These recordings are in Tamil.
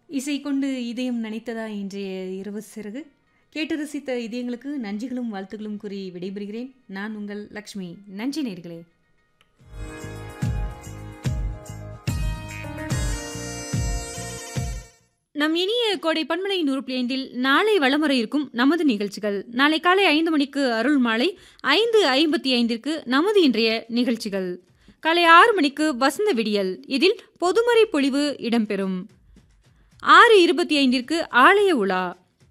இசை கொண்டு இதயம் நினைத்ததா இன்றைய இரவு சிறகு கேட்டு ரசித்த இதயங்களுக்கு நன்றிகளும் வாழ்த்துக்களும் கூறி விடைபெறுகிறேன் நான் உங்கள் லக்ஷ்மி நன்றி நேர்களே நம் இனிய கோடை பன்மலை நூறு ஐந்தில் நாளை வளமுறை இருக்கும் நமது நிகழ்ச்சிகள் நாளை காலை ஐந்து மணிக்கு அருள் மாலை ஐந்து ஐம்பத்தி ஐந்திற்கு நமது இன்றைய நிகழ்ச்சிகள் காலை ஆறு மணிக்கு வசந்த விடியல் இதில் பொதுமறை பொழிவு இடம்பெறும் ஆறு இருபத்தி ஐந்திற்கு ஆலய உலா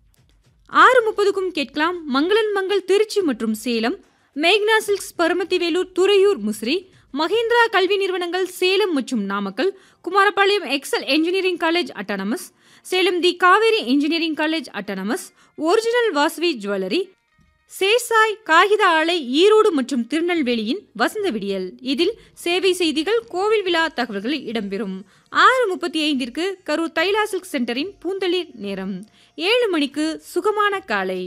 ஆறு முப்பதுக்கும் கேட்கலாம் மங்களன் மங்கள் திருச்சி மற்றும் சேலம் மேக்னா சில்க்ஸ் பரமத்திவேலூர் துறையூர் முசிறி மகேந்திரா கல்வி நிறுவனங்கள் சேலம் மற்றும் Namakkal Kumarapalayam Excel engineering college autonomous Salem the Kaveri engineering college autonomous original Vasavi jewellery Seshasayee காகித ஆலை ஈரோடு மற்றும் திருநெல்வேலியின் வசந்த விடியல் இதில் சேவை செய்திகள் கோவில் விழா தகவல்கள் இடம்பெறும் ஆறு முப்பத்தி ஐந்திற்கு கரூர் தைலா சில்க் சென்டரின் பூந்தளிர் நேரம் ஏழு மணிக்கு சுகமான காலை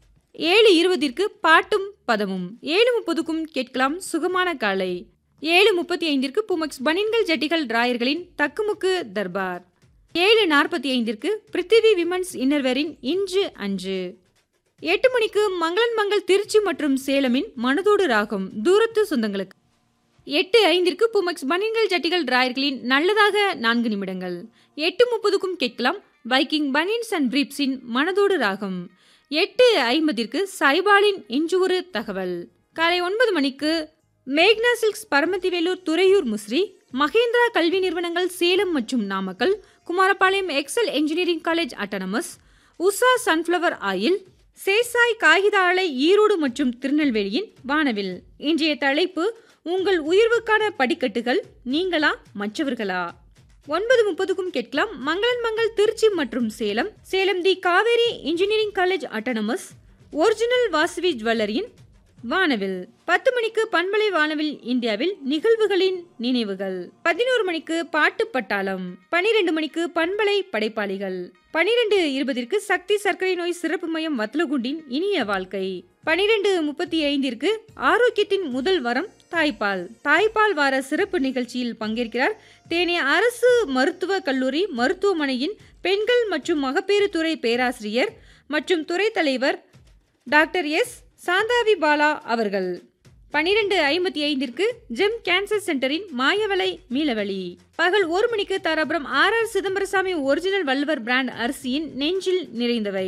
ஏழு இருபதிற்கு பாட்டும் பதமும் ஏழு முப்பதுக்கும் கேட்கலாம் சுகமான காலை ஏழு முப்பத்தி ஐந்திற்கு புமக்ஸ் பனின்கள் ஜட்டிகள் டிராயர்களின் தக்குமுக்கு தர்பார் ஏழு நாற்பத்தி ஐந்திற்கு பிருத்திவி விமன்ஸ் இன்னர்வேரின் இன்று அன்று எட்டு மணிக்கு மங்களன் மங்கள் திருச்சி மற்றும் சேலமின் மனதோடு ராகம் தூரத்து சொந்தங்களுக்கு எட்டு ஐந்திற்கு புமக்ஸ் பனியன்கள் ஜட்டிகள் டிராயர்களின் நல்லதாக நான்கு நிமிடங்கள் எட்டு முப்பதுக்கும் கேட்கலாம் பைக்கிங் பனியன்ஸ் அண்ட் பிரீப்ஸின் மனதோடு ராகம் எட்டு ஐம்பதிற்கு சைபாலின் இன்று ஒரு தகவல் காலை ஒன்பது மணிக்கு மேக்னா சில்க்ஸ் பரமத்திவேலூர் துறையூர் முஸ்ரி மகேந்திரா கல்வி நிறுவனங்கள் சேலம் மற்றும் Namakkal Kumarapalayam Excel engineering college autonomous Usha sunflower oil Seshasayee காகித ஆலை ஈரோடு மற்றும் திருநெல்வேலியின் வானவில் இன்றைய தலைப்பு உங்கள் உயர்வுக்கான படிக்கட்டுகள் நீங்களா மற்றவர்களா ஒன்பது முப்பதுக்கும் கேட்கலாம் மங்களன் மங்கள் திருச்சி மற்றும் Salem Salem the Kaveri engineering college autonomous original Vasavi ஜுவல்லரியின் வானவில் பத்து மணிக்கு பண்பலை வானவில் இந்தியாவில் நிகழ்வுகளின் நினைவுகள் பதினோரு மணிக்கு பாட்டு பட்டாளம் பனிரெண்டு மணிக்கு பண்பலை படைப்பாளிகள் பனிரெண்டு இருபதிற்கு சக்தி சர்க்கரை நோய் சிறப்பு மையம் வத்லகுண்டின் இனிய வாழ்க்கை பனிரெண்டு முப்பத்தி ஐந்திற்கு ஆரோக்கியத்தின் முதல் வரம் தாய்ப்பால் தாய்ப்பால் வார சிறப்பு நிகழ்ச்சியில் பங்கேற்கிறார் தேனி அரசு மருத்துவ கல்லூரி மருத்துவமனையின் பெண்கள் மற்றும் மகப்பேறு துறை பேராசிரியர் மற்றும் துறை தலைவர் டாக்டர் எஸ் சாந்தாவி பாலா அவர்கள் பனிரெண்டு ஐம்பத்தி ஐந்திற்கு ஜெம் கேன்சர் சென்டரின் மாயவலை மீளவழி பகல் ஒரு மணிக்கு Dharapuram R R Chidambarasamy original Valluvar brand அரிசியின் நெஞ்சில் நிறைந்தவை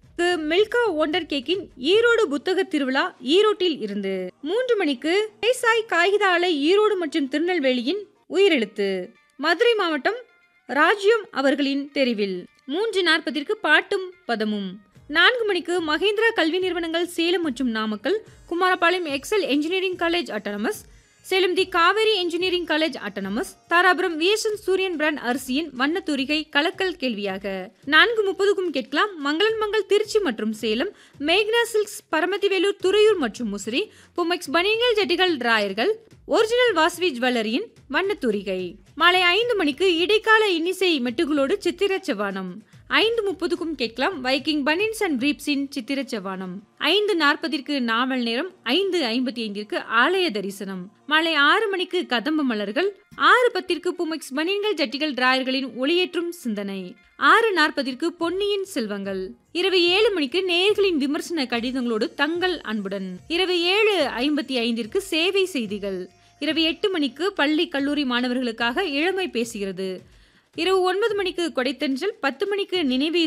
மில்கா ஒண்டர் கேக்கின் ஈரோடு புத்தக திருவிழா ஈரோட்டில் இருந்து மூன்று மணிக்கு தேசாய் காகித ஆலை ஈரோடு மற்றும் திருநெல்வேலியின் உயிரெழுத்து மதுரை மாவட்டம் ராஜ்யம் அவர்களின் தெரிவில் மூன்று நாற்பதிற்கு பாட்டும் பதமும் நான்கு மணிக்கு மகேந்திரா கல்வி நிறுவனங்கள் சேலம் மற்றும் Namakkal Kumarapalayam Excel engineering college autonomous Salem the Kaveri engineering college autonomous Dharapuram VSN Suriyan brand அரிசியின் வண்ணத்தூரிகை கலக்கல் கேள்வியாக நான்கு முப்பதுக்கும் கேட்கலாம் மங்களன் மங்கள் திருச்சி மற்றும் சேலம் மேக்னா சில்க்ஸ் பரமத்திவேலூர் துறையூர் மற்றும் முசிறி புமெக்ஸ் பனியங்கள் ஜட்டிகள் டிராயர்கள் ஒரிஜினல் வாஸ்வி ஜுவல்லரியின் வண்ணத்தூரிகை மாலை ஐந்து மணிக்கு இடைக்கால இன்னிசை மெட்டுகளோடு சித்திர செவ்வானம் ஐந்து முப்பதுக்கும் கேட்கலாம் வைக்கிங் பனின்ஸ் அண்ட் பிரீப்ஸின் சித்திர செவ்வானம் ஐந்து நாற்பதிற்கு நாவல் நேரம் ஐந்து ஐம்பத்தி ஐந்திற்கு ஆலய தரிசனம் மாலை ஆறு மணிக்கு கதம்ப மலர்கள் ஆறு பத்திற்கு புமெக்ஸ் பனியன்கள் ஜட்டிகள் டிராயர்களின் ஒளியேற்றும் சிந்தனை ஆறு நாற்பதிற்கு பொன்னியின் செல்வங்கள் இரவு ஏழு மணிக்கு நேர்களின் விமர்சன கடிதங்களோடு தங்கள் அன்புடன் இரவு ஏழு ஐம்பத்தி ஐந்திற்கு சேவை செய்திகள் இரவு எட்டு மணிக்கு பள்ளி கல்லூரி மாணவர்களுக்காக இளமை பேசுகிறது இரவு ஒன்பது மணிக்கு கொடைத்தன்றல் பத்து மணிக்கு நினைவே